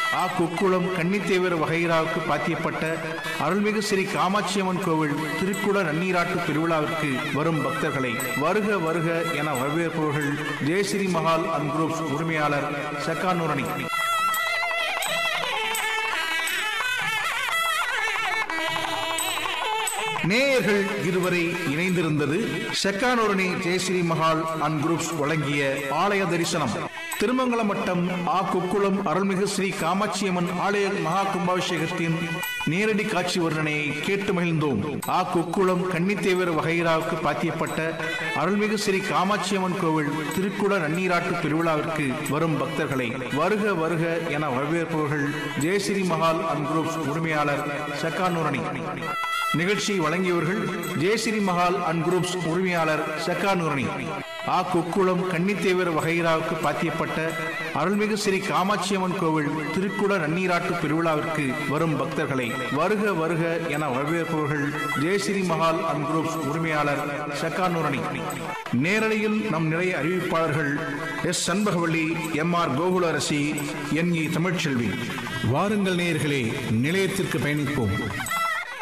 ஆ குக்குளம் கன்னித்தேவர் வகைராவுக்கு பாத்தியப்பட்ட அருள்மிகு ஸ்ரீ காமாட்சியம்மன் கோவில் திருக்குட நன்னீராட்டு திருவிழாவிற்கு வரும் பக்தர்களை வருக வருக என வரவேற்பவர்கள் ஜெயஸ்ரீ மஹால் அண்ட் குரூப்ஸ் உரிமையாளர் சக்கானூரணி நேயர்கள் இருவரை இணைந்திருந்தது செக்கானூரணி ஜெயஸ்ரீ மஹால் அண்ட் குரூப்ஸ் வழங்கிய ஆலய தரிசனம் திருமங்கலம் வட்டம் ஆ குக்குளம் அருள்மிகு ஸ்ரீ காமாட்சியம்மன் ஆலய மகா கும்பாபிஷேகத்தின் நேரடி காட்சி வர்ணனையை கேட்டு மகிழ்ந்தோம் ஆ குக்குளம் கன்னித்தேவர் வகைராவுக்கு பாத்தியப்பட்ட அருள்மிகு ஸ்ரீ காமாட்சியம்மன் கோவில் திருக்குட நன்னீராட்டு திருவிழாவிற்கு வரும் பக்தர்களை வருக வருக என வரவேற்பவர்கள் ஜெயஸ்ரீ மஹால் அண்ட் குரூப்ஸ் உரிமையாளர் சக்கானூரணி நிகழ்ச்சியை வழங்கியவர்கள் ஜெயஸ்ரீ மஹால் அண்ட் குரூப்ஸ் உரிமையாளர் சக்கானூரணி ஆ குக்குளம் கன்னித்தேவர் வகைராவுக்கு பாத்தியப்பட்ட அருள்மிகு ஸ்ரீ காமாட்சியம்மன் கோவில் திருக்குட நன்னீராட்டு பெருவிழாவிற்கு வரும் பக்தர்களை வருக வருக என வரவேற்பவர்கள் ஜெயஸ்ரீ மஹால் அண்ட் குரூப்ஸ் உரிமையாளர் சக்கானூரணி நேரலையில் நம் நிலைய அறிவிப்பாளர்கள் S Shenbagavalli M R Gokularasi N E Tamilselvi வாருங்கள் நேயர்களே நிலையத்திற்கு பயணிப்போம்